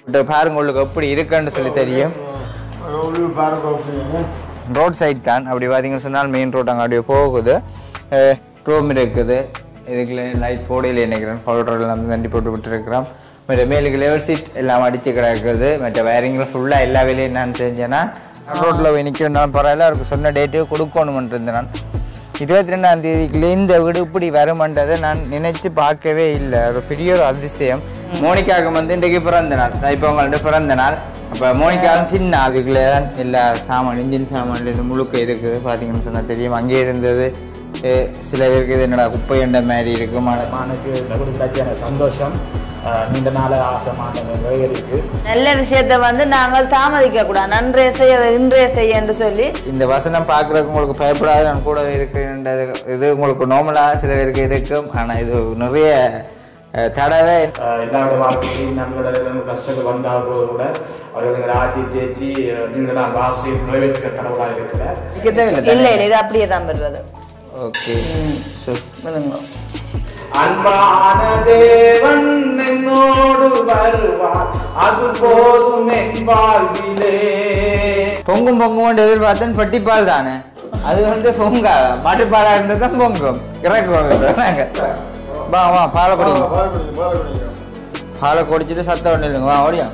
இந்த பாருங்க உங்களுக்கு எப்படி இருக்குன்னு சொல்லி தெரியும் உள்ளூர் பாருங்க அப்படிங்க ரோட் சைட் தான் அப்படி பார்த்தீங்கன்னு சொன்னால் மெயின் ரோட் அங்கே அப்படியே போகுது ரூம் இருக்குது இதுக்குள்ள லைட் போடையில் நினைக்கிறேன் பவுடர் எல்லாம் தண்டி போட்டு விட்டுருக்கிறோம் மற்ற மேலுக்கு லெவல் சீட் எல்லாம் அடிச்சு கிடக்குது மற்ற வயரிங்கில் ஃபுல்லாக எல்லா வேலையும் நான் செஞ்சேன்னா ரோட்டில் போய் நிற்கணும் பரவாயில்ல அவருக்கு சொன்ன டேட்டு கொடுக்கணும்னு இருந்தேன் நான் இருபத்தி ரெண்டாம் தேதிக்குள்ளே இந்த வீடு இப்படி வருமன்றதை நான் நினைச்சு பார்க்கவே இல்லை ஒரு பெரிய ஒரு அதிசயம் மோனிகாவுக்கு வந்து இன்றைக்கு பிறந்த நாள் இப்போ உங்கள்ட்ட பிறந்த நாள் அப்போ மோனிகா வந்து சின்ன அதுக்குள்ளே தான் எல்லா சாமான் இன்ஜின் சாமான்ல இருந்து முழுக்க இருக்குது பார்த்தீங்கன்னு சொன்னால் தெரியும் அங்கேயே இருந்தது அஹ் சில பேருக்கு இது என்னடா குப்பை என்ற மாதிரி இருக்கும் ஆனா- மானுக்கு நகுடு கிடைச்ச சந்தோஷம் அஹ் நீண்ட நாள ஆசைமான நிறைவேறிக்கு நல்ல விஷயத்தை வந்து நாங்கள் தாமதிக்க கூடாது நன்றே செய்ய இன்றே செய்ய என்று சொல்லி இந்த வசனம் பார்க்குறதுக்கு உங்களுக்கு பயப்படாத நான் கூட இருக்குன்றது இது உங்களுக்கு நார்மலாக சில பேருக்கு இருக்கும் ஆனால் இது நிறைய அஹ், தடவை அஹ் எல்லாரோட வாழ்க்கையும் நம்மளோட நம்ம கஷ்டங்கள் வந்தாலும் கூட அவர்கள் ஆட்டி தேத்தி அஹ் நீண்ட நாள் ஆசை நிறைவேற்ற கடவுளாக இருக்கிறார் நினைக்க தேவையில்லை இல்லை இல்லை இது அப்படியே தான் பெறுறது ஓகே ஸோ விழுங்க அன்பான தேவன் என்னோடு வருவார் அது போதும் என் வாழ்விலே பொங்கும் பொங்கும் எதிர்பார்த்தேன் பட்டிப்பால் தானே அது வந்து பொங்கா மாட்டுப்பாலா இருந்தால் தான் பொங்கும் இறக்குவாங்க வா வா பாலை குடிங்க பால் குடிங்க பால் குடிங்க பாலை குடிச்சிட்டு சத்தம் ஒன்று இல்லைங்க வா ஓடியா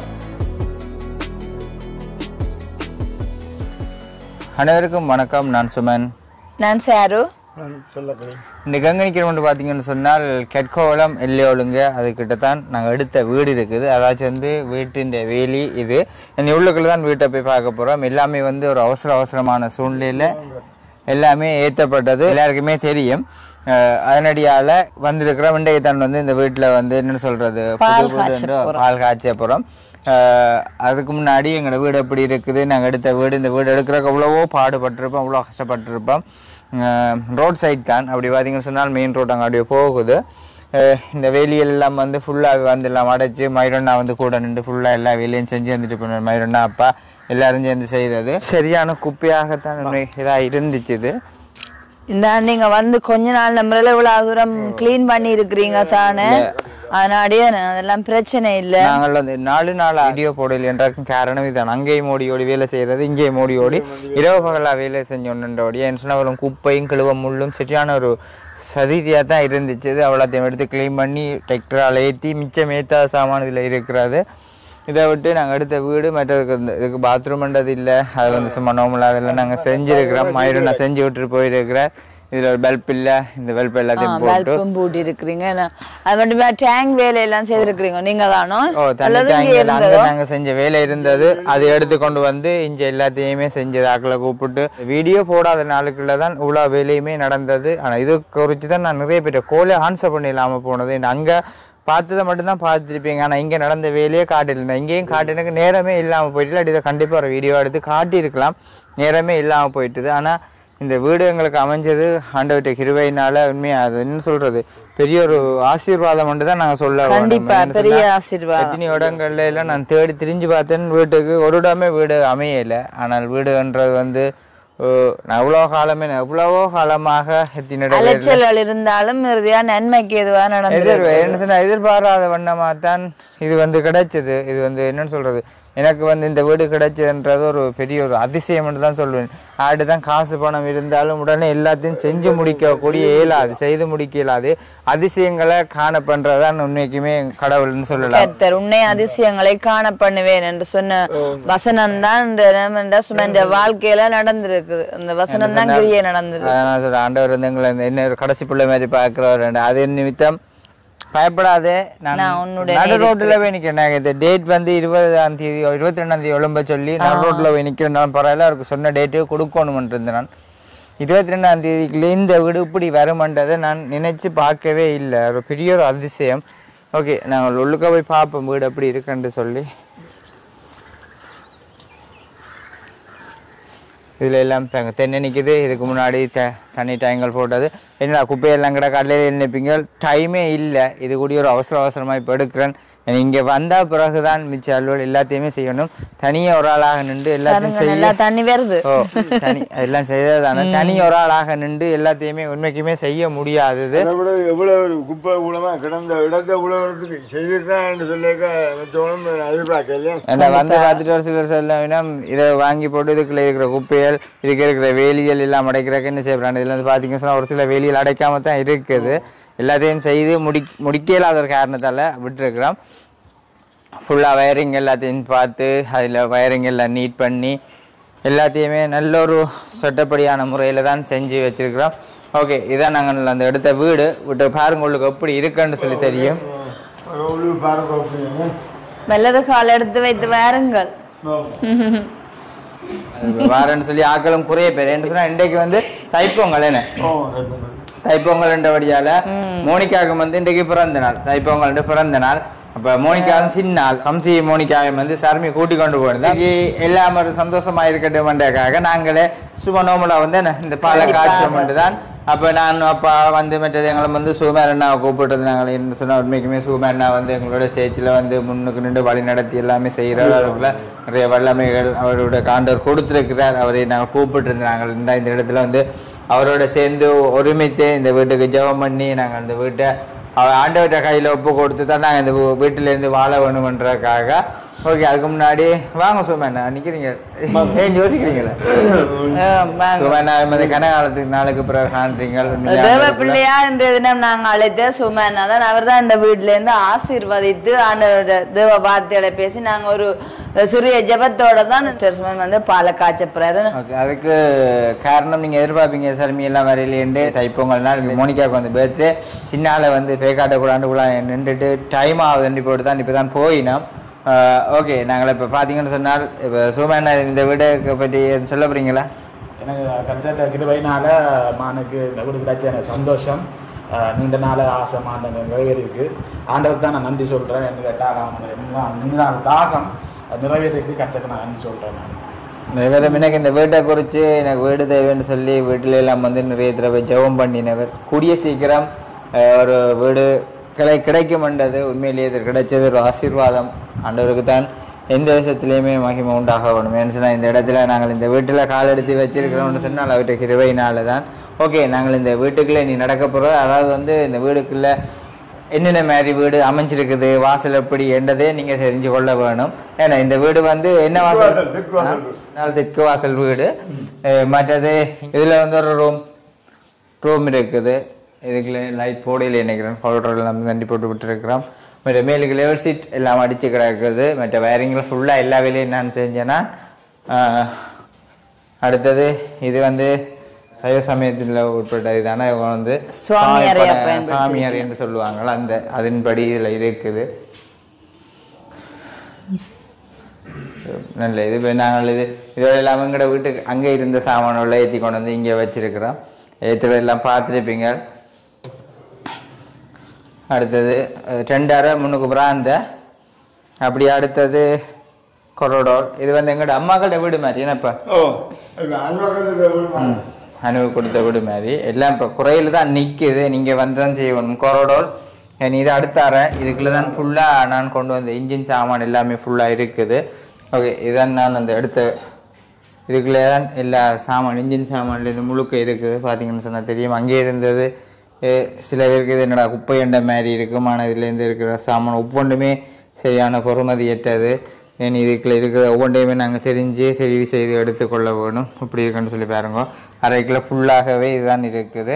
அனைவருக்கும் வணக்கம் நான் சுமன் நான் சாரு சொல்லப்படி இந்த கங்கணிக்கிற ஒன்று பார்த்தீங்கன்னு சொன்னால் கெட்கோவளம் எல்லையோளுங்க அதுக்கிட்ட தான் நாங்கள் எடுத்த வீடு இருக்குது அதாச்சும் வந்து வீட்டின் வேலி இது என்னை உள்ளுக்குள்ள தான் வீட்டை போய் பார்க்க போகிறோம் எல்லாமே வந்து ஒரு அவசர அவசரமான சூழ்நிலையில் எல்லாமே ஏற்றப்பட்டது எல்லாருக்குமே தெரியும் அஹ் அதனடியால வந்திருக்கிற வெண்டையை தான் வந்து இந்த வீட்டில் வந்து என்னன்னு சொல்றது புது வீடு என்று பால் காய்ச்ச போகிறோம் அதுக்கு முன்னாடி எங்களோட வீடு எப்படி இருக்குது நாங்கள் எடுத்த வீடு இந்த வீடு எடுக்கிறதுக்கு அவ்வளவோ பாடுபட்டிருப்போம் அவ்வளோ கஷ்டப்பட்டிருப்போம் ரோட் சைட் தான் அப்படி பார்த்தீங்கன்னு சொன்னால் மெயின் ரோட் அங்கே அப்படியே போகுது அஹ் இந்த வேலியெல்லாம் வந்து ஃபுல்லாக வந்து எல்லாம் அடைச்சு மயிரண்ணா வந்து கூட நின்று ஃபுல்லாக எல்லா வேலையும் செஞ்சு வந்துட்டு போனார் மயிரண்ணா அப்பா எல்லாரும் சேர்ந்து செய்தது சரியான குப்பையாகத்தான் இதாக இருந்துச்சு இது இந்த நீங்க வந்து கொஞ்ச நாள் நம்மளால இவ்வளவு தூரம் க்ளீன் பண்ணி இருக்கிறீங்க தானே அதனாடியே அதெல்லாம் பிரச்சனை இல்ல நாங்கள் வந்து நாலு நாள் வீடியோ போடல என்றதுக்கு காரணம் இதுதான் அங்கேயும் ஓடி ஓடி வேலை செய்யறது இங்கேயும் ஓடி ஓடி இரவு பகலா வேலை செஞ்சோன்றோடி என் சொன்ன குப்பையும் கிழுவ முள்ளும் சரியான ஒரு சதிதியாக தான் இருந்துச்சு இது அவ்வளோத்தையும் எடுத்து க்ளீன் பண்ணி டிராக்டரால் ஏற்றி மிச்சம் ஏற்றாத சாமான் இதில் இருக்கிறது இதை விட்டு நாங்கள் எடுத்த வீடு மற்றதுக்கு இந்த இதுக்கு பாத்ரூம்ன்றது இல்லை அது வந்து சும்மா நார்மலாக அதெல்லாம் நாங்கள் செஞ்சுருக்கிறோம் மயிரும் நான் செஞ்சு விட்டுட்டு போயிருக்கிறேன் இதில் ஒரு பல்ப் இல்லை இந்த பல்ப் எல்லாத்தையும் போட்டு வெல்பம் பூட்டி இருக்கிறீங்க என்ன- அது மட்டும் டேங்க் வேலையெல்லாம் செய்திருக்கிறீங்க நீங்க தானோ ஓ தண்ணி அல்லது இங்கே டேங்கில் அங்கே இருந்ததோ நாங்கள் செஞ்ச வேலை இருந்தது அதை எடுத்து கொண்டு வந்து இங்கே எல்லாத்தையுமே செஞ்சது ஆக்களை கூப்பிட்டு வீடியோ போடாத நாளுக்குள்ள தான் இவ்வளோ வேலையுமே நடந்தது ஆனால் இது குறித்து தான் நான் நிறைய பேர் கோலே ஆன்சர் பண்ண இல்லாமல் போனது அங்கே பார்த்ததை மட்டும்தான் பார்த்துருப்பீங்க ஆனால் இங்கே நடந்த வேலையே காட்டியிருந்தேன் இங்கேயும் காட்டினக்கு நேரமே இல்லாமல் போயிட்டு இல்லாட்டி இதை கண்டிப்பாக ஒரு வீடியோ எடுத்து காட்டியிருக்கலாம் நேரமே இல்லாமல் போயிட்டுது ஆனால் இந்த வீடு எங்களுக்கு அமைஞ்சது ஆண்டவர்கிட்ட கிருபையினால உண்மையா அது என்ன சொல்றது பெரிய ஒரு ஆசீர்வாதம் மட்டும் தான் நாங்கள் சொல்ல வேணும். கண்டிப்பா, என்னன்னு பெரிய சொன்னா, ஆசீர்வாதம். எத்தனை இடங்கள்ல எல்லாம் நான் தேடி திரிஞ்சு பார்த்தேன் வீட்டுக்கு ஒரு இடமே வீடு அமையல ஆனால் வீடுன்றது வந்து ஓ, நான் எவ்வளோ காலமே நான் எவ்வளவோ காலமாக எத்தனை இடம் அலைச்சல்கள் இருந்தாலும் இறுதியா நன்மைக்கு எதுவா நடந்தது எதிர் என்ன சொன்னா எதிர்பாராத வண்ணமா தான் இது வந்து கிடைச்சது இது வந்து என்னன்னு சொல்றது எனக்கு வந்து இந்த வீடு கிடைச்சதுன்றது ஒரு பெரிய ஒரு அதிசயம் தான் சொல்லுவேன் ஆடு தான் காசு பணம் இருந்தாலும் உடனே எல்லாத்தையும் செஞ்சு முடிக்கக்கூடிய இயலாது செய்து முடிக்க இயலாது அதிசயங்களை காண பண்றதுதான் உண்மைக்குமே கடவுள்னு சொல்லலாம் கர்த்தர் உன்னை அதிசயங்களை காண பண்ணுவேன் என்று சொன்ன வசனம் தான் சுமந்த வாழ்க்கையில நடந்திருக்குது அந்த வசனம் தான் கிரியே நடந்திருக்கு அதனால சொல்றேன் ஆண்டவர் வந்து எங்களை இந்த என்ன ஒரு கடைசி பிள்ளை மாதிரி பார்க்கிறவர் அது நிமித்தம் பயப்படாதே நான் நான் உன்னுடனே நடு ரோட்டில் போய் நிற்கிறேன் இந்த டேட் வந்து இருபதாம் தேதி இருபத்தி ரெண்டாம் தேதி எழும்ப சொல்லி நடு ரோட்டில் போய் நிற்கிறேன் பரவாயில்ல அவருக்கு சொன்ன டேட்டு கொடுக்கணும்னு இருந்தேன் நான் இருபத்தி ரெண்டாம் தேதிக்குள்ளே இந்த வீடு இப்படி வருமன்றதை நான் நினைச்சு பார்க்கவே இல்லை ஒரு பெரிய ஒரு அதிசயம் ஓகே நாங்கள் உள்ளுக்க போய் பார்ப்போம் வீடு எப்படி இருக்குன்னு சொல்லி இதில் எல்லாம் இப்போ தென்னை நிற்குது இதுக்கு முன்னாடி த தண்ணி டேங்கல் போட்டது என்னடா குப்பையெல்லாம் கிட காலையில் நினைப்பீங்க டைமே இல்லை இது கூடிய ஒரு அவசர அவசரமாக இப்போ எடுக்கிறேன் இங்க வந்தா பிறகுதான் மிச்ச அலுவல் எல்லாத்தையுமே செய்யணும் தனியா ஒரு ஆளாக நின்று எல்லாத்தையும் பாருங்க நல்லா செய்ய தண்ணி வருது ஓ தனி எல்லாம் செய்ததானே தனி ஒரு ஆளாக நின்று எல்லாத்தையுமே உண்மைக்குமே செய்ய முடியாதது அதை விட எவ்வளோ ஒரு குப்பை கூடமா கிடந்த இடத்தை உழவுறதுக்கு செய்திருக்கான்னு சொல்லியிருக்க மற்றவங்களும் எதிர்பார்க்கலையா ஏன்னா வந்து பார்த்துட்டு ஒரு சிலர் சொல்ல வேணும் இதை வாங்கி போட்டு இதுக்குள்ள இருக்கிற குப்பைகள் இதுக்கு இருக்கிற வேலிகள் எல்லாம் அடைக்கிறதுக்கு என்ன செய்யறாங்க இதுல வந்து பார்த்தீங்கன்னா சொன்னா ஒரு சில வேலிகள் அடைக்காம தான் இருக்குது எல்லாத்தையும் செய்து முடி முடிக்க இல்லாத ஒரு காரணத்தால் விட்டுருக்குறோம் ஃபுல்லாக வயரிங் எல்லாத்தையும் பார்த்து அதில் வயரிங் எல்லாம் நீட் பண்ணி எல்லாத்தையுமே நல்ல ஒரு சட்டப்படியான முறையில் தான் செஞ்சு வச்சிருக்கிறோம் ஓகே இதான் நாங்கள் அந்த எடுத்த வீடு விட்டு பாருங்க உங்களுக்கு எப்படி இருக்குன்னு சொல்லி தெரியும் உள்ளூர் பாருங்க அப்படிங்க மெல்லது கால் எடுத்து வைத்து வாருங்கள் வாரன்னு சொல்லி ஆக்களும் குறைய பேர் என்ன சொன்னா இன்றைக்கு வந்து தைப்பொங்கல் என்ன ஓ தைப்பொங்கல் என்றபடியால மோனிகாவுக்கு வந்து இன்றைக்கு பிறந்த நாள் தைப்பொங்கல் என்று பிறந்த நாள் அப்ப மோனிகா வந்து சின்ன நாள் கம்சி மோனிகாவை வந்து சர்மி கூட்டி கொண்டு போயிருந்தோம் எல்லாம் ஒரு சந்தோஷமா இருக்கட்டும்ன்றதுக்காக நாங்களே சும்மா நோமலா வந்து என்ன, இந்த பாலை காய்ச்சோம் தான் அப்ப நான் அப்பா வந்து மற்றது எங்களை வந்து சுகுமார் அண்ணாவை கூப்பிட்டது நாங்கள் என்ன சொன்னா உண்மைக்குமே சுகுமார் அண்ணா வந்து எங்களோட சேர்ச்சியில் வந்து முன்னுக்கு நின்று வழி நடத்தி எல்லாமே செய்கிறார் அவருக்குள்ள நிறைய வல்லமைகள் அவரோட காண்டவர் கொடுத்துருக்கிறார் அவரை நாங்கள் கூப்பிட்டு நாங்கள் இந்த இந்த இடத்துல வந்து அவரோட சேர்ந்து ஒருமித்து இந்த வீட்டுக்கு ஜெபம் பண்ணி நாங்கள் அந்த வீட்டை அவர் ஆண்டவர்கிட்ட கையில் ஒப்பு கொடுத்து தான் நாங்கள் இந்த வீ- வீட்டிலேருந்து வாழ வேணுமன்றதுக்காக ஓகே அதுக்கு முன்னாடி வாங்க சுமேண்ணா நிற்கிறீங்க ஏன் யோசிக்கிறீங்களா சுமேண்ணா வந்து கனகாலத்துக்கு நாளுக்கு பிறகு காண்றீங்க உண்மையா தேவ ஆண்டவருக்குள்ள- பிள்ளையா இன்றைய தினம் நாங்கள் அழைத்த சுமேனா தான் அவர் தான் இந்த வீட்டுல இருந்து ஆசீர்வதித்து ஆண்டவரோட தேவ வார்த்தைகளை பேசி நாங்க ஒரு சிறிய ஜெபத்தோட தான் மிஸ்டர் சுமன் வந்து பாலை காய்ச்ச போறாரு ஓகே அதுக்கு காரணம் நீங்க எதிர்பார்ப்பீங்க சர்மி எல்லாம் வரையிலேண்டு தைப்பொங்கல் நாள் மோனிகாவுக்கு வந்து பர்த்டே சின்னால வந்து பேக்காட்ட கூடாண்டு கூட நின்றுட்டு டைம் ஆகுதுன்னு போட்டு தான் இப்போ தான் போயினோம் ஓகே நாங்கள் இப்போ பார்த்தீங்கன்னு சொன்னால் இப்போ சோமேண்ணா இந்த வீடை பற்றி எதுவும் சொல்ல போறீங்களா எனக்கு கருத்த கிருபைனால மானுக்கு இந்த வீடு கிடைச்ச எனக்கு சந்தோஷம் அஹ் நீண்ட நாள ஆசை மாண்ட நிறைவேறிருக்கு ஆண்டவர் தான் நான் நன்றி சொல்கிறேன் என்று கேட்டால் நீண்ட தாகம் அது நிறைவேறிருக்கு கருத்துக்கு நான் நன்றி சொல்கிறேன் நான் வேற எனக்கு இந்த வீட்டை குறித்து எனக்கு வீடு தேவைன்னு சொல்லி வீட்டில எல்லாம் வந்து நிறைய தடவை ஜெபம் பண்ணினவர் கூடிய சீக்கிரம் அஹ், ஒரு வீடு கிடை கிடைக்கும்ன்றது உண்மையிலேயே இது கிடைச்சது ஒரு ஆசீர்வாதம் ஆண்டவருக்கு தான் எந்த விஷயத்துலையுமே மகிமை உண்டாக வேணும் ஏன்னு சொன்னால் இந்த இடத்துல நாங்கள் இந்த வீட்டில் கால் எடுத்து வச்சிருக்கிறோம்னு சொன்னால் அவர்கிட்ட கிருபையினால தான் ஓகே நாங்கள் இந்த வீட்டுக்குள்ளே நீ நடக்க போகிறது அதாவது வந்து இந்த வீடுக்குள்ளே என்னென்ன மாதிரி வீடு அமைஞ்சிருக்குது வாசல் எப்படி என்றதே நீங்க தெரிஞ்சு கொள்ள வேணும் ஏன்னா இந்த வீடு வந்து என்ன வாசல் வாசல், தெற்கு வாசல். ஆ, நாலு தெற்கு வாசல் வீடு அஹ் மற்றது இதுல வந்து ஒரு ரூம் ரூம் இருக்குது இதுக்குள்ள லைட் போடையில் நினைக்கிறேன் பவுடர் எல்லாம் தண்டி போட்டு விட்டுருக்கிறோம் மற்ற மேலுக்கு லெவல் சீட் எல்லாம் அடிச்சு கிடக்குது மற்ற வயரிங்கில் ஃபுல்லாக எல்லா வேலையும் நான் செஞ்சேன்னா ஆஹ், அடுத்தது இது வந்து சைவ சமயத்தில் உட்பட்ட இதான இவங்க வந்து சுவாமி அறையா சாமி பட- பயன்படுத்தி சாமி அறைன்னு சொல்லுவாங்கல்ல அந்த அதன்படி இதில் இருக்குது நல்ல இது இப்ப நாங்கள் இது இதோட இல்லாமல் எங்களோட வீட்டுக்கு அங்கே இருந்த சாமானோட ஏற்றி கொண்டு வந்து இங்கே வச்சிருக்கிறோம் ஏற்றுல எல்லாம் பார்த்துருப்பீங்க அடுத்தது அஹ், ரெண்டு அறை முன்னுக்கு பிராந்த அப்படி அடுத்தது கொரோடோல் இது வந்து எங்களோட அம்மாக்களோட வீடு மாதிரி என்னப்பா ஓ இப்போ அன்பகத்தில் அனு கொடுத்த வீடு மாதிரி எல்லாம் இப்போ குறையில் தான் நிற்குது நீங்கள் வந்து தான் செய்யணும் கொரோடோல் நீ இது அடுத்த அறை இதுக்குள்ளே தான் ஃபுல்லாக நான் கொண்டு வந்த இன்ஜின் சாமான் எல்லாமே ஃபுல்லாக இருக்குது ஓகே இதான் நான் அந்த எடுத்த இதுக்குள்ளே தான் எல்லா சாமான் இன்ஜின் சாமான்லேருந்து முழுக்க இருக்குது பார்த்தீங்கன்னு சொன்னால் தெரியும் அங்கே இருந்தது அஹ் சில பேருக்கு இது என்னடா குப்பை எண்ட மாதிரி இருக்கும் ஆனால் இதுலேருந்து இருக்கிற சாமான் ஒவ்வொன்றுமே சரியான பொறுமதியற்றது ஏன் இதுக்குள்ள இருக்கிற ஒவ்வொன்றையுமே நாங்கள் தெரிஞ்சு தெரிவு செய்து எடுத்துக்கொள்ள வேணும் இப்படி இருக்குன்னு சொல்லி பாருங்க அரைக்குள்ள ஃபுல்லாகவே இதுதான் இருக்குது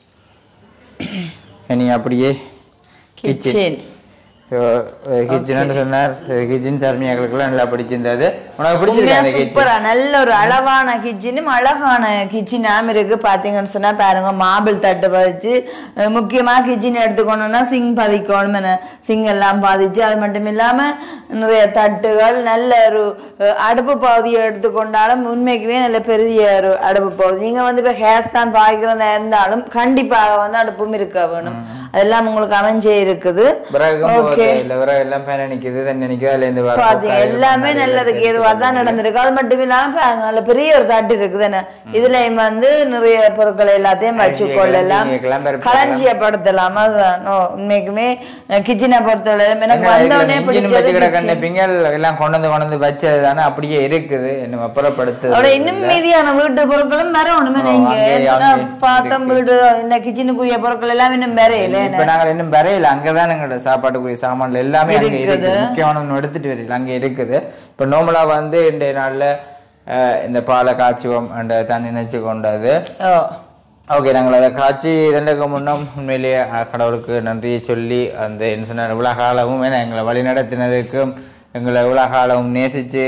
இனி அப்படியே கிச்சன் கிச்சன் கிச்சன் சொன்னார் கிச்சன் சர்மியாக்களுக்குலாம் நல்லா பிடிச்சிருந்தது உனக்கு பிடிச்சிருக்கா அந்த கிச்சன் சூப்பரா நல்ல ஒரு அளவான கிச்சனும் அழகான கிச்சனாம் இருக்கு பாத்தீங்கன்னு சொன்னா பாருங்க மாபிள் தட்டு பதிச்சு அஹ் முக்கியமா கிச்சன் எடுத்துக்கணும்னா சிங் பதிக்கணும் சிங் எல்லாம் பாதிச்சு அது மட்டும் இல்லாம நிறைய தட்டுகள் நல்ல ஒரு அஹ், அடுப்பு பகுதியை எடுத்துக்கொண்டாலும் உண்மைக்குமே நல்ல பெரிய ஒரு அடுப்பு பகுதி நீங்க வந்து இப்ப ஹேஸ் தான் பாய்க்கிறதா இருந்தாலும் கண்டிப்பாக வந்து அடுப்பும் இருக்க வேணும் அதெல்லாம் உங்களுக்கு அமைஞ்சே இருக்குது பிறகும் ஓகே Okay. இல்ல வர எல்லாம் பேன நிக்குது தண்ணி நிக்குது அதுல இருந்து வர பாத்தீங்க காய் எல்லாமே நிறைய நல்லதுக்கு பேர் ஏதுவா தான் நடந்திருக்கு அது மட்டும் இல்லாம பாருங்க, நல்ல பெரிய ஒரு தட்டு இருக்குதுன்னு இதுலயும் வந்து நிறைய பொருட்கள் எல்லாத்தையும் வச்சுக்கொள்ளலாம் களஞ்சியங்கள் பருப்பு களஞ்சியப்படுத்தலாம் அதுதான் ஓ, உண்மைக்குமே கிச்சனை பொறுத்தவரை எனக்கு வந்தோடனே இன்ஜின் வச்சு கிடக்க பிடிச்சது பிங்கள் எல்லாம் கொண்டு வந்து கொண்டு வந்து வச்சது தானே அப்படியே இருக்குது இன்னும் அப்புறப்படுத்து அதோட இன்னும் மீதியான வீட்டு பொருட்களும் வேற ஒண்ணுமே ஓ, நீங்க அங்கே, ஏன்னா அங்கே பார்த்தோம் வீடு இந்த கிச்சனுக்குரிய பொருட்கள் எல்லாம் இன்னும் வேற இல்லை இப்ப நாங்க இன்னும் வரையில அங்கதான் எங்களோட சாப்பாட்டுக்குரிய சாமான்ல எல்லாமே அங்க இருக்குது முக்கியமான எடுத்துட்டு வரையில அங்க இருக்குது இப்ப நார்மலா வந்து இன்றைய நாள்ல அஹ், இந்த பாலை காய்ச்சுவோம் அந்த தண்ணி நினைச்சு கொண்டது ஓ ஓகே நாங்கள் அதை காய்ச்சி இதற்கு முன்னம் உண்மையிலேயே அஹ், கடவுளுக்கு நன்றியை சொல்லி அந்த என்ன சொன்ன இவ்வளோ காலமும் ஏன்னா எங்களை வழி நடத்தினதுக்கும் எங்களை இவ்வளோ காலமும் நேசித்து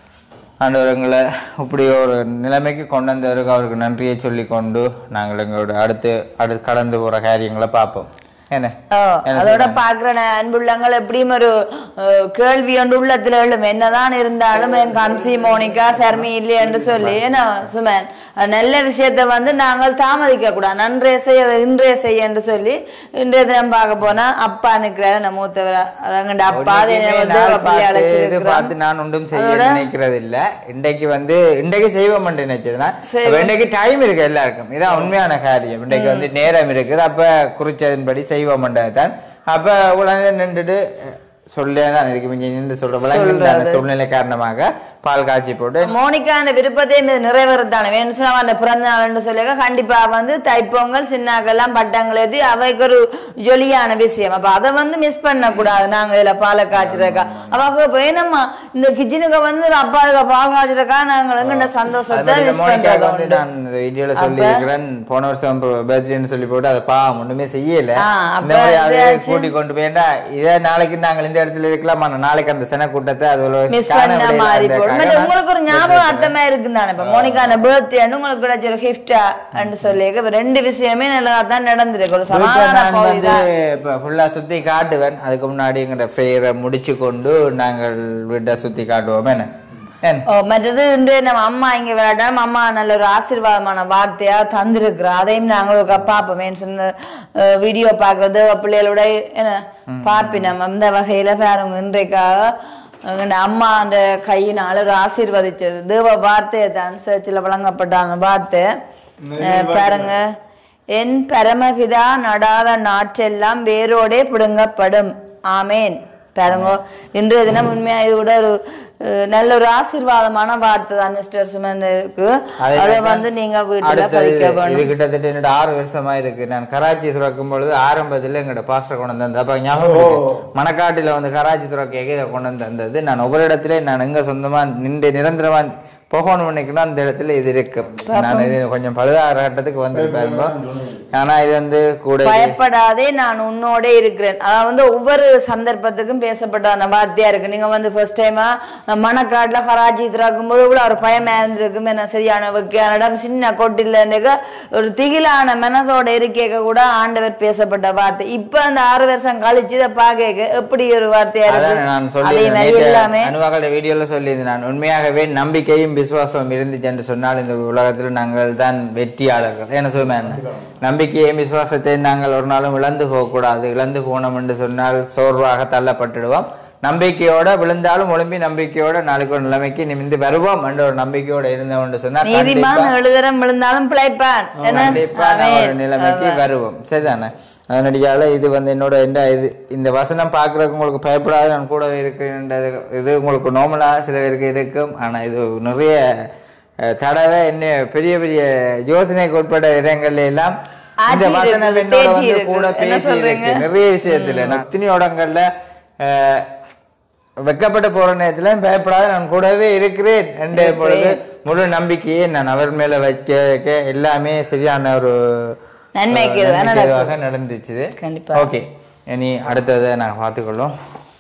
ஆண்டவர் எங்களை இப்படி ஒரு நிலைமைக்கு கொண்டு வந்தவருக்கு அவருக்கு நன்றியை சொல்லி கொண்டு நாங்கள் எங்களோட அடுத்து அடுத்து கடந்து போகிற காரியங்களை பார்ப்போம் என்ன ஓ, என்ன அதோட பாக்குற அன்புள்ளங்கள் எப்படியும் ஒரு அஹ், கேள்வி ஒன்று உள்ளத்துல எழும் என்னதான் இருந்தாலும் என் கம்சி மோனிகா சர்மி இல்லை என்று சொல்லி என்ன சுமன் அஹ், நல்ல விஷயத்தை வந்து நாங்கள் தாமதிக்க கூடாது நன்றே செய்ய இன்றே செய்ய என்று சொல்லி இன்றைய தினம் பார்க்க போனா அப்பா நிக்கிறாரு நம்ம மூத்தவர் எங்கண்ட அப்பா அதை ஒன்றுமே வந்து நாள் அப்படி பார்த்து இது அழைச்சிருக்கிறோம் பார்த்து நான் ஒன்றும் செய்ய நினைக்கிறது இல்ல இன்றைக்கு வந்து இன்றைக்கு செய்வோம் நினைச்சதுன்னா அப்ப இன்றைக்கு டைம் இருக்கு எல்லாருக்கும் இதான் உண்மையான காரியம் இன்றைக்கு வந்து நேரம் இருக்குது அப்ப குறிச்சதன்படி செய்வோம் தான் அப்ப உடனே நின்றுட்டு சொல்லதான் இருக்கு இங்க நின்று சொல்ற விளங்கின சூழ்நிலை காரணமாக பால் காய்ச்சி போட்டு மோனிகா அந்த விருப்பத்தை நிறைவேறத்தானே வேணும் சொன்னா அந்த பிறந்த நாள்னு சொல்லிக்க கண்டிப்பா வந்து தைப்பொங்கல் சின்னாக்கெல்லாம் பட்டங்கள் ஏத்தி அவைக்கு ஒரு ஜொலியான விஷயம் அப்ப அதை வந்து மிஸ் பண்ண கூடாது நாங்க இதுல பாலை காய்ச்சிருக்கா அவங்க வேணம்மா இந்த கிச்சனுக்கு வந்து ஒரு அப்பாவுக்கு பால் காய்ச்சிருக்கா நாங்க எங்கண்ட சந்தோஷத்தை அது மாதிரி மிஸ் மோனிகா பண்றது வந்து உண்டு. நான் இந்த வீடியோல சொல்லி இருக்கிறேன் போன வருஷம் பர்த்டேன்னு சொல்லி போட்டு அதை பா ஒண்ணுமே செய்யல ஆ, அப்ப இந்த மாதிரி அதை இதாச்சு. கூட்டி கொண்டு போயிட்டா இதே நாளைக்கு நாங்கள் இந்த இடத்துல இருக்கலாம் ஆனா நாளைக்கு அந்த சென கூட்டத்தை அது ஒரு மிஸ் காண பண்ண முடியல. மாதிரி அந்த போடும் காரணம் உங்களுக்கு ஒரு ஞாபகம் அர்த்தமா இருக்குன்னு தானே இப்ப மோனிகா பர்த்டே உங்களுக்கு கிடைச்ச ஒரு கிஃப்டா சொல்லி இப்ப ரெண்டு விஷயமே நல்லா தான் நடந்திருக்கு ஒரு வீட்டுல சமாதான நான் பகுதி வந்து தான் இப்ப ஃபுல்லா சுத்தி காட்டுவேன் அதுக்கு முன்னாடி எங்களோட ஃபெயரை முடிச்சு கொண்டு நாங்கள் வீட்டை சுத்தி காட்டுவோம் என்ன என்ன? ஓ, மற்றது வந்து நம்ம அம்மா இங்க விளையாடாம அம்மா நல்ல ஒரு ஆசீர்வாதமான வார்த்தையா தந்திருக்கிறா அதையும் நாங்கள் ஒரு பார்ப்போமே சொன்ன வீடியோ பாக்குறது பிள்ளைகளோட என்ன பார்ப்பினம் அந்த வகையில பாருங்க இன்றைக்காக எங்கட அம்மா அந்த கையினால ஒரு ஆசீர்வதிச்சது தேவ வார்த்தையை தான் சர்ச்சில் வழங்கப்பட்ட அந்த வார்த்தை அஹ், பாருங்க என் பரமபிதா நடாத நாற்றெல்லாம் வேரோடே பிடுங்கப்படும் ஆமேன் பாருங்க இன்றைய தினம் உண்மையா இது கூட ஒரு அஹ், நல்ல ஒரு ஆசீர்வாதமான வார்த்தை தான் மிஸ்டர் சுமனுக்கு அதை அதை கேட்டா வந்து நீங்க வீட்டுல அடுத்தது பதிக்க இது வேணும் கிட்டத்தட்ட என்னோட ஆறு வருஷமா இருக்கு நான் கராச்சி துறக்கும் பொழுது ஆரம்பத்துல எங்களோட பாஸ்டர் கொண்டு வந்த அப்ப ஞாபகம் இருக்கு. மணக்காட்டுல வந்து கராச்சி துறக்க இதை கொண்டு வந்து தந்தது நான் ஒவ்வொரு இடத்துல நான் எங்க சொந்தமா நின்று நிரந்தரமா போகணும் நினைக்கணும் அந்த இடத்துல இது இருக்கு நான் இது கொஞ்சம் பழுதாகிற கட்டத்துக்கு வந்திருப்பாருங்க ஆனா இது வந்து கூட பயப்படாதே நான் உன்னோட இருக்கிறேன் அதாவது வந்து ஒவ்வொரு சந்தர்ப்பத்துக்கும் பேசப்பட்ட அந்த வார்த்தையா இருக்கு நீங்க வந்து ஃபர்ஸ்ட் டைமா மணக்காட்டுல கராச்சி திறக்கும் போது கூட ஒரு பயமா இருந்திருக்கும் என்ன சரியான வைக்கையான இடம் சின்ன கொட்டில ஒரு திகிலான மனதோட இருக்கைக்க கூட ஆண்டவர் பேசப்பட்ட வார்த்தை இப்ப அந்த ஆறு வருஷம் கழிச்சு இதை பார்க்க எப்படி ஒரு வார்த்தையா அதான் நான் இருக்கு அதே மாதிரி சொல்லி எல்லாமே அனுவாக்கள வீடியோல சொல்லியிருந்தேன் நான் உண்மையாகவே நம்பிக்கையும் விசுவாசம் இருந்துச்சு என்று சொன்னால் இந்த உலகத்தில் நாங்கள் தான் வெற்றியாளர்கள் என்ன சொல்லுவேன் நம்பிக்கையையும் விசுவாசத்தையும் நாங்கள் ஒரு நாளும் இழந்து போகக்கூடாது இழந்து போனோம் என்று சொன்னால் சோர்வாக தள்ளப்பட்டுடுவோம் நம்பிக்கையோட விழுந்தாலும் ஒழும்பி நம்பிக்கையோட நாளைக்கு ஒரு நிலைமைக்கு நிமிந்து வருவோம் என்ற ஒரு நம்பிக்கையோட இருந்தோம் என்று சொன்னால் நீதிமான் கண்டிப்பா- எழுதரம் விழுந்தாலும் பிழைப்பான் என்ன கண்டிப்பா நான் ஒரு ஆமென். நிலைமைக்கு வருவோம் சரிதானே அதனடியால இது வந்து என்னோட இந்த இது இந்த வசனம் பார்க்கறதுக்கு உங்களுக்கு பயப்படாத நான் கூடவே இருக்குன்றது இது உங்களுக்கு நார்மலாக சில பேருக்கு இருக்கும் ஆனா இது நிறைய அஹ், தடவை என்ன பெரிய பெரிய யோசனைக்கு உட்பட்ட இடங்கள்ல எல்லாம் இந்த ஆட்டி வசனம் இருக்கு, என்னோட பேச்சு வந்து இருக்கு. கூட என்ன பேசி சொல்றீங்க? இருக்கு நிறைய விஷயத்துல நான் எத்தனையோ இடங்கள்ல அஹ், வெக்கப்பட்டு போற நேரத்துல பயப்படாத நான் கூடவே இருக்கிறேன் என்ற பொழுது முழு நம்பிக்கையை நான் அவர் மேல வைக்க வைக்க எல்லாமே சரியான ஒரு நன்மைக்கு அஹ், இதுதான் நன்மைக்கு நடக்கும். இதுவாக நடந்துச்சு கண்டிப்பா. ஓகே இனி அடுத்ததை நாங்கள் பார்த்துக்கொள்ளும்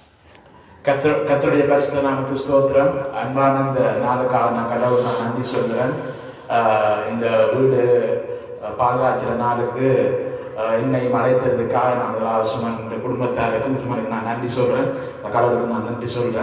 கத்தர் கத்தருடைய பரிசுத்த நாமத்து ஸ்தோத்திரம் அன்பான இந்த நாளுக்காக நான் கடவுள் நான் நன்றி சொல்கிறேன் ஆஹ் இந்த வீடு ஆஹ் பாதுகாக்கிற நாளுக்கு ஆஹ் என்னையும் அழைத்ததுக்காக நான் முதலாவது சுமன் இந்த குடும்பத்தாருக்கும் சுமனுக்கு நான் நன்றி சொல்றேன் இந்த கடவுளுக்கு நான் நன்றி சொல்றேன்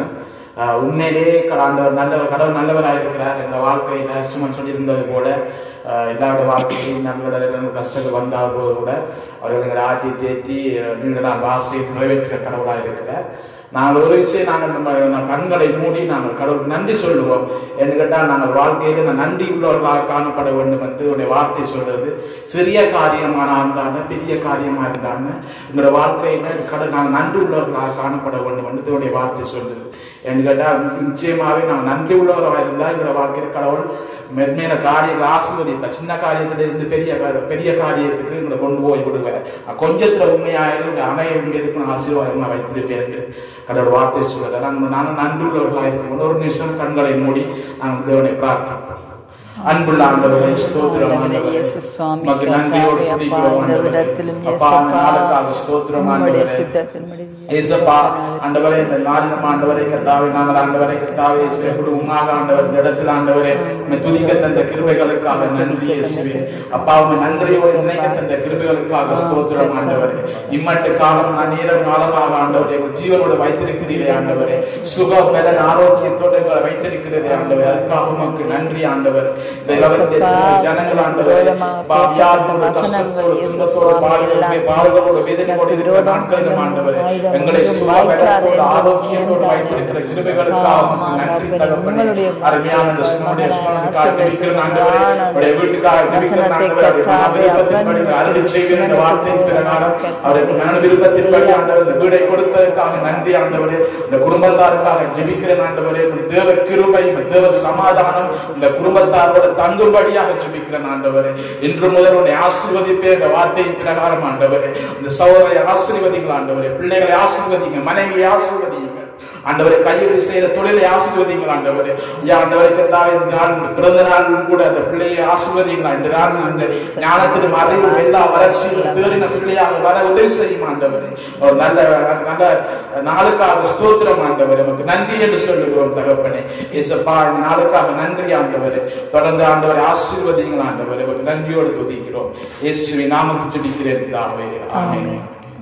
ஆஹ் உண்மையிலேயே க- ஆண்டவர் நல்லவர் கடவுள் நல்லவராக இருக்கிறார் எங்க வாழ்க்கையில சும்மா சொல்லியிருந்தது கூட ஆஹ் எல்லாரோட வாழ்க்கையும் நம்மளோட நம்ம கஷ்டங்கள் வந்தால் போது கூட அவர் எங்களை ஆட்டி தேத்தி நீண்ட நாள் ஆசையை நிறைவேற்ற கடவுளாக இருக்கிறார் நாங்கள் ஒரு விஷயம் நாங்கள் நம்ம நம்ம கண்களை மூடி நாங்கள் கடவுளுக்கு நன்றி சொல்லுவோம் என்று கேட்டால் நாங்கள் வாழ்க்கையில நான் நன்றி உள்ளவர்களாக காணப்பட வேண்டும் என்று உடைய வார்த்தை சொல்றது சிறிய காரியமான இருந்தாலும் பெரிய காரியமா இருந்தாலும் எங்களோட வாழ்க்கையில கடவுள் நாங்கள் நன்றி உள்ளவர்களாக காணப்பட வேண்டும் என்று உடைய வார்த்தை சொல்றது என்று கேட்டால் நிச்சயமாகவே நாங்கள் நன்றி உள்ளவர்களாக இருந்தால் எங்களோட வாழ்க்கையில கடவுள் மென்மேல காரியங்கள் ஆசீர்வதிப்பார் சின்ன காரியத்துல இருந்து பெரிய கா- பெரிய காரியத்துக்கு எங்களை கொண்டு போய் விடுவார் கொஞ்சத்துல உண்மையாயிரும் அணைய வேண்டியதுக்கு ஆசீர்வாதமா வைத்திருப்பேன் என்று கடவுள் வார்த்தை சொல்லுது நாங்கள் நானும் நன்றி உள்ளவர்களாக இருக்கும் ஒரு நிமிஷம் கண்களை மூடி நாங்கள் தேவனை பிரார்த்திப்போம் அன்புள்ள ஆண்டவரே ஸ்தோத்திரம் ஆண்டவரே இயேசு சுவாமி, உமக்கு நன்றியோடு கர்த்தாவே, துதிக்கிறோம் அப்பா, இந்த ஆண்டவரே. விடத்திலும் அப்பா, இந்த இயேசப்பா, நாளுக்காக ஸ்தோத்திரம் உம்முடைய ஆண்டவரே. சித்தத்தின்படி ஏசப்பா ஆண்டவரே இந்த நாளிலும் ஆண்டவரே கர்த்தாவே நாங்கள் ஆண்டவரே கர்த்தாவே இயேசுவே உம்மாக ஆண்டவர் இந்த இடத்தில் ஆண்டவரே உம்மை துதிக்க தந்த கிருபைகளுக்காக நன்றி இயேசுவே அப்பா உம்மை நன்றியோடு நினைக்க தந்த கிருபைகளுக்காக ஸ்தோத்திரம் ஆண்டவரே இம்மட்டு காலம் நான் நேரம் காலமாக ஆண்டவரே உங்கள் ஜீவனோடு வைத்திருக்கிறீரே ஆண்டவரே சுக பலன் ஆரோக்கியத்தோடு எங்களை வைத்திருக்கிறதே ஆண்டவரே அதுக்காக உமக்கு நன்றி ஆண்டவர் இந்த உலகத்தில் இருக்கிற ஜனங்கள் ஆண்டவரே அப்பா, வியாதியோடு, கஷ்டத்தோடு, துன்பத்தோடு, பாடுகளோடு, பாடுகளோடு, வேதனையோடு இருக்கிற நாட்களிலும் ஆண்டவரே எங்களை சுகபலத்தோடு ஆரோக்கியத்தோடு வைத்திருக்கிற கிருபைகளுக்காக உமக்கு நன்றி தகப்பனே அருமையான இந்த சுமனுடைய சுமனுக்காக ஜெபிக்கிற ஆண்டவரே உடைய வீட்டுக்காக ஜெபிக்கிற ஆண்டவரே அவருடைய மன விருப்பத்தின்படி அருளி செய்கிற இந்த வார்த்தையின் பிரகாரம் அவருக்கு மன விருப்பத்தின்படி ஆண்டவர் இந்த வீடை கொடுத்ததற்காக நன்றி ஆண்டவரே இந்த குடும்பத்தாருக்காக ஜெபிக்கிற ஆண்டவரே உடைய தேவ கிருபை உடைய தேவ சமாதானம் இந்த குடும்பத்தாரோட தங்கும்படியாக ஜெபிக்கிற ஆண்டவரே இன்று முதல் உன்னை ஆசீர்வதிப்பே இந்த வார்த்தையின் பிரகாரம் ஆண்டவரே இந்த சகோதரை ஆசீர்வதிங்கள் ஆண்டவரே பிள்ளைகளை ஆசீர்வதிங்க மனைவியை ஆசீர்வதிங்க ஆண்டவரை கையெழு செய்யற தொழிலை ஆசீர்வதிங்கள் ஆண்டவரே ஐயா ஆண்டவரை கர்த்தாவே இந்த நாள் பிறந்த நாள் கூட அந்த பிள்ளையை ஆசீர்வதிங்களா இந்த நாள் அந்த ஞானத்திலும் அறிவும் எல்லா வளர்ச்சியும் தேறின பிள்ளையாக வர உதவி செய்யும் ஆண்டவரே ஒரு நல்ல நல்ல நாளுக்காக ஸ்தோத்திரம் ஆண்டவரே நமக்கு நன்றி என்று சொல்லுகிறோம் தகப்பனே இயேசப்பா இந்த நாளுக்காக நன்றி ஆண்டவரே தொடர்ந்து ஆண்டவரை ஆசீர்வதிங்கள் ஆண்டவரே ஒரு நன்றியோடு துதிக்கிறோம் இயேசுவை நாமத்தில் ஜெபிக்கிறேன் பிதாவே. ஆமென்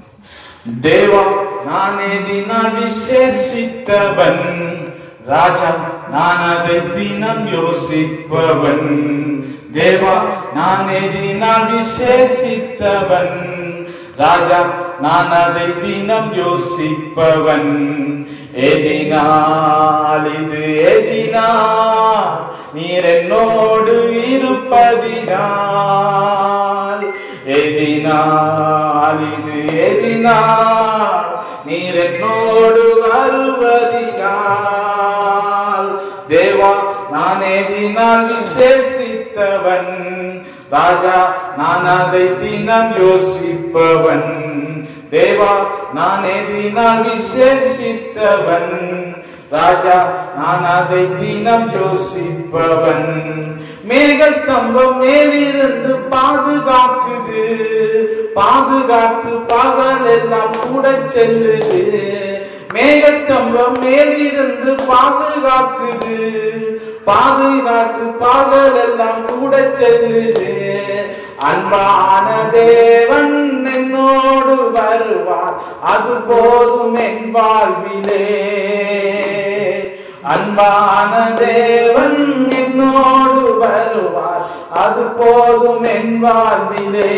தேவா நானே தினால் விசேஷித்தவன் ராஜா நான் அதை தினம் யோசிப்பவன் தேவா நானே தினால் விசேஷித்தவன் ராஜா நான் அதை தினம் யோசிப்பவன் எதினால் இது எதினால் நீர் என்னோடு இருப்பதினால் எதினால் இது எதினால் நீர் என்னோடு வருவதினால் தேவா நான் எதினால் விசேஷித்தவன் ராஜா நான் அதை தினம் யோசிப்பவன் தேவா நான் எதினால் விசேஷித்தவன் ராஜா நான் அதை தினம் யோசிப்பவன் மேக ஸ்தம்பம் மேலிருந்து பாதுகாக்குது பாதுகாத்து பகல் எல்லாம் கூட செல்லுது மேக ஸ்தம்பம் மேலிருந்து பாதுகாக்குது பாதுகாத்து பகல் எல்லாம் கூட செல்லுது அன்பான தேவன் என்னோடு வருவார் அது போதும் என் வாழ்விலே அன்பான தேவன் என்னோடு வருவார் அது போதும் என் வாழ்விலே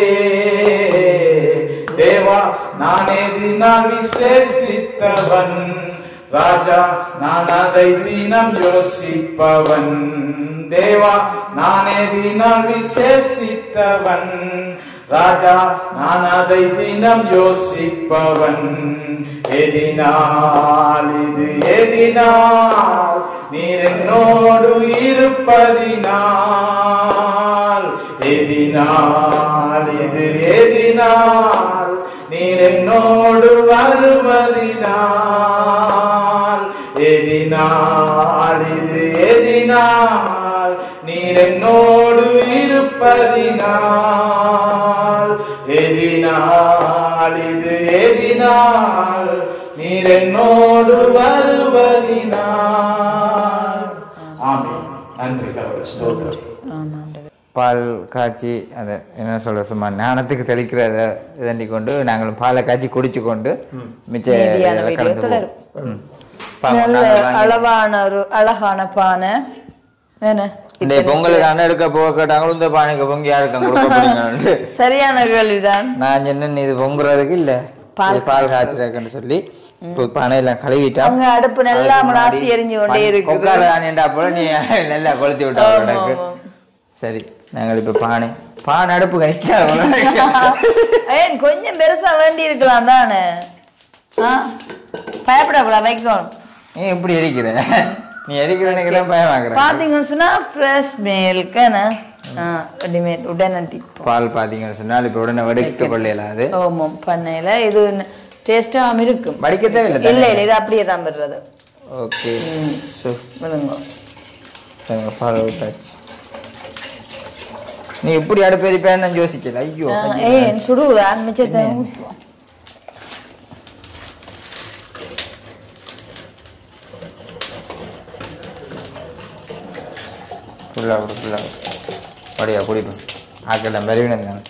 தேவா நானே தினம் விசேஷித்தவன் ராஜா நான் அதை தினம் யோசிப்பவன் தேவா நானே தினம் விசேஷித்தவன் ராஜா நான் அதை தினம் யோசிப்பவன் எதினால் இது எதினால் நீர் என்னோடு இருப்பதினால் எதினால் இது எதினால் நீர் என்னோடு வருவதினால் எதினால் இது எதினால் நீர் என்னோடு இருப்பதினால் எதினால் இது எதினால் நீர் என்னோடு வருவதினால் ஆமென் நன்றி கடவுள் ஸ்தோத்திரம் பால் காய்ச்சி அதை என்ன சொல்ற சும்மா ஞானத்துக்கு தெளிக்கிறத இதண்டி கொண்டு நாங்களும் பாலை காய்ச்சி குடிச்சு கொண்டு மிச்ச மீதியான இதெல்லாம் வீடியோ கலந்து தொடரும். போவோம். ம். பாருங்க, நல்ல நாங்க வாங்கி- அளவான ஒரு அழகான பானை என்ன இந்த பொங்கலுக்கு அண்ணன் எடுக்க போக கேட்டாங்களும் இந்த பானைக்கு பொங்கி யாருக்கும் கொடுக்க போறீங்கன்னு சரியான கேள்விதான் நான் சொன்னேன் இது பொங்குறதுக்கு இல்ல இது பால் காய்ச்சறதுக்குன்னு சொல்லி இப்போ பானையெல்லாம் கழுவிட்டான் அங்க அடுப்பு நல்லா ராசி எரிஞ்சு கொண்டே இருக்குது உட்கார ஆனியண்டா போல நீ நல்லா கொளுத்தி விட்டா ஆமா, உனக்கு ஆமா. சரி நாங்கள் இப்ப பானை பானை அடுப்பு கழிக்காத ஏன் கொஞ்சம் பெருசா வேண்டி இருக்கலாம் தானே ஆ பயப்படக்கூடாது வைக்கணும் நீ எப்படி எரிக்கிற நீ எரிக்கிறனுக்கு தான் பயமாக்குற பாத்தீங்கன்னு சொன்னா ஃப்ரெஷ் மில்க் ரெடிமேட் உடனடி பால் பாத்தீங்கன்னு சொன்னால் இப்ப உடனே வடிக்க கொள்ளையில அது ஆமாம் பண்ணையில இது டேஸ்டாகவும் இருக்கும் வடிக்க தேவையில்லை இல்ல தானே? இல்ல இது அப்படியே தான் பெறுறது ஓகே ஸோ விழுங்க எங்கள் பால் விட்டாச்சு நீ இப்படி அடுப்பு எரிப்பேன்னு நான் யோசிக்கல ஐயோ ஏன் சுடுவதா மிச்சத்தை ஊற்றுவோம் ஃபுல்லாக விடு ஃபுல்லாக படியா குடிப்பேன் ஆக்கெல்லாம் பெருவினம் தானே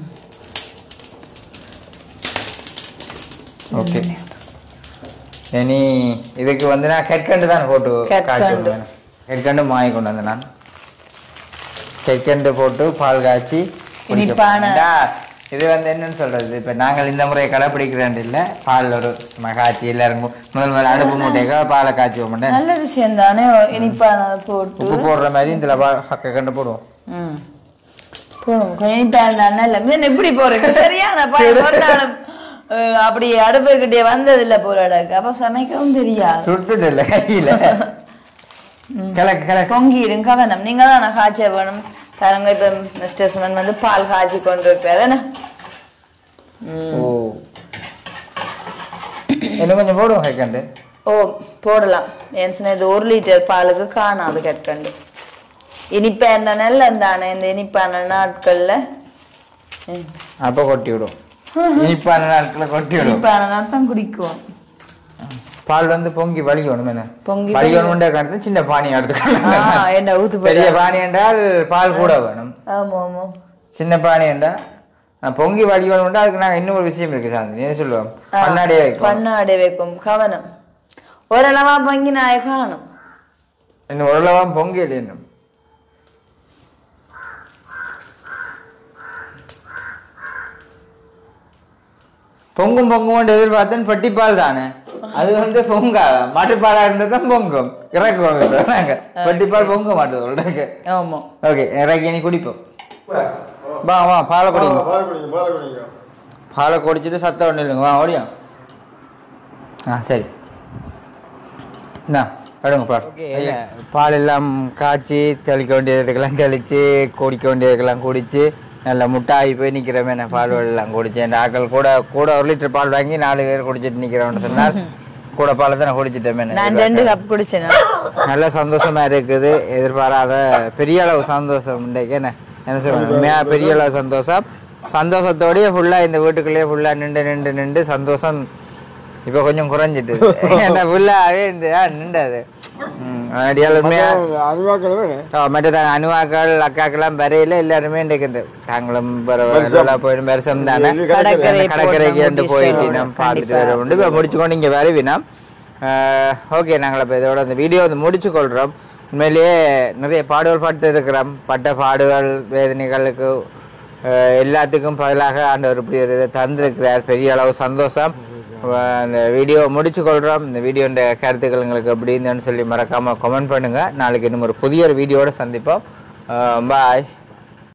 ஓகே இனி இதுக்கு வந்து நான் கற்கண்டு தான் போட்டு காய்ச்சி கற்கண்டு. விடுவேன். கற்கண்டு வாங்கி கொண்டு வந்தேன் நான் கற்கண்டு போட்டு பால் காய்ச்சி குடிக்க இனிப்பான- போறேன். இந்தா, இது வந்து என்னன்னு சொல்றது இப்ப நாங்கள் இந்த முறையை கடைப்பிடிக்கிறேன் இல்ல பால் ஒரு சும்மா காய்ச்சி எல்லாரும் மு- முதல் முதல்ல அடுப்பு மூட்டையாக பாலை காய்ச்சி மாட்டேன் நல்ல விஷயம் தானே இனிப்பானதை போட்டு உப்பு போடுற மாதிரி இந்த கற்கண்டு போடுவோம் ம் போடும் கொஞ்சம் இனிப்பா இருந்தா நல்ல மீன் எப்படி போறீங்க சரியான பையன் ஒரு நாளும் அஹ், அப்படி அடுப்புக்கிட்டே வந்தது இல்ல போராடக்கு அப்ப சமைக்கவும் தெரியாது சுட்டுட்டு இல்லை கையில கிழக்கு கிழக்கு பொங்கிடும் கவனம் நீங்க தான் காய்ச்ச வேணும் பாருங்க இப்ப மிஸ்டர் சுமன் வந்து பால் காய்ச்சி கொண்டு இருக்காரு என்ன ஓ இன்னும் கொஞ்சம் போடுவோம் கற்கண்டு ஓ போடலாம் ஏன்னு சொன்னா இது ஒரு லிட்டர் பாலுக்கு காணாது கற்கண்டு இனிப்பா இருந்த நெல்ல இருந்தானே இந்த இனிப்பான நாட்கள்ல ம், அப்ப கொட்டி விடும் இனிப்பான நாட்களை கொட்டி விடும் இனிப்பானதான் தான் குடிக்கும் பால் வந்து பொங்கி வலிக்கணும் என்ன பொங்கி வலிக்கணும்ன்ற காரணத்தை சின்ன பானி ஆ, எடுத்துக்கலாம் என்ன ஊத்து பெரிய போட பானி என்றால் பால் கூட வேணும் ஆமா ஆமா சின்ன பானி என்றால் அஹ், பொங்கி வலிக்கணும்னா அதுக்கு நாங்க இன்னும் ஒரு விஷயம் இருக்கு சாந்தி என்ன சொல்லுவோம் ஆ, கண்ணாடியே வைக்கும் பண்ணாடை வைக்கும் கவனம் ஓரளவா பங்கி நாய காணும் இன்னும் ஓரளவா பொங்கி இல்லையும் பொங்கும் பொங்கும் எதிர்பார்த்தேன் பட்டிப்பால் தானே அது வந்து பொங்காத மாட்டுப்பாலா இருந்தா தான் பொங்கும் இறக்குவோம் இப்ப நாங்க பட்டிப்பால் பொங்க மாட்டோம் சொல்றாங்க ஆமா ஓகே இறக்கி நீ குடிப்போம் வா வா பாலை குடிங்க பால் குடிங்க பால் குடிங்க பாலை குடிச்சிட்டு சத்தம் ஒண்ணு இல்லைங்க வா ஓடியும் ஆ சரி என்ன எடுங்க பால் பால் எல்லாம் காய்ச்சி தெளிக்க வேண்டியதுக்கெல்லாம் தெளித்து குடிக்க வேண்டியதுக்கெல்லாம் குடிச்சு நல்ல முட்டாகி போய் நிற்கிறமே நான் பால் எல்லாம் குடிச்சேன் இந்த ஆக்கள் கூட கூட ஒரு லிட்டர் பால் வாங்கி நாலு பேர் குடிச்சிட்டு நிற்கிறோம்னு சொன்னால் கூட பாலை தான் நான் குடிச்சிட்டேமே நான் ரெண்டு கப் குடிச்சேன் நல்ல சந்தோஷமா இருக்குது எதிர்பாராத பெரிய அளவு சந்தோஷம் இன்றைக்கு என்ன என்ன சொல்லுவாங்க உண்மையா பெரிய அளவு சந்தோஷம் சந்தோஷத்தோடய ஃபுல்லா இந்த வீட்டுக்குள்ளேயே ஃபுல்லா நின்று நின்று நின்று சந்தோஷம் இப்போ கொஞ்சம் குறைஞ்சிட்டு ஏன்னா ஃபுல்லாகவே இந்த ஆ, நின்றாது ம், அடியால் உண்மையா அருவாக்கிழமை ஆ, மற்ற அனுவாக்கள் அக்காக்கெல்லாம் வரையில எல்லாருமே இன்றைக்கு இந்த தாங்களும் பரவாயில்ல போயிடும் வருஷம் தானே கடற்கரை கடற்கரைக்கு போட்டோம், வந்து முடிச்சு போயிட்டு வரோம். நம்ம பார்த்துட்டு கண்டிப்பா. வர உண்டு இப்போ முடிச்சுக்கொண்டு இங்கே வருவினோம் ஓகே நாங்கள் இப்போ இதோட இந்த வீடியோ வந்து முடிச்சு கொள்கிறோம் உண்மையிலேயே நிறைய பாடுகள் பட்டு இருக்கிறோம் பட்ட பாடுகள் வேதனைகளுக்கு அஹ், எல்லாத்துக்கும் பதிலாக ஆண்டவர் இப்படி ஒரு இதை தந்திருக்கிறார் பெரிய அளவு சந்தோஷம் அஹ், இந்த வீடியோ முடிச்சு கொள்கிறோம் இந்த வீடியோன்ற கருத்துக்கள் எங்களுக்கு எப்படி இருந்ததுன்னு சொல்லி மறக்காமல் கமெண்ட் பண்ணுங்கள் நாளைக்கு இன்னும் ஒரு புதிய ஒரு வீடியோட சந்திப்போம் பாய்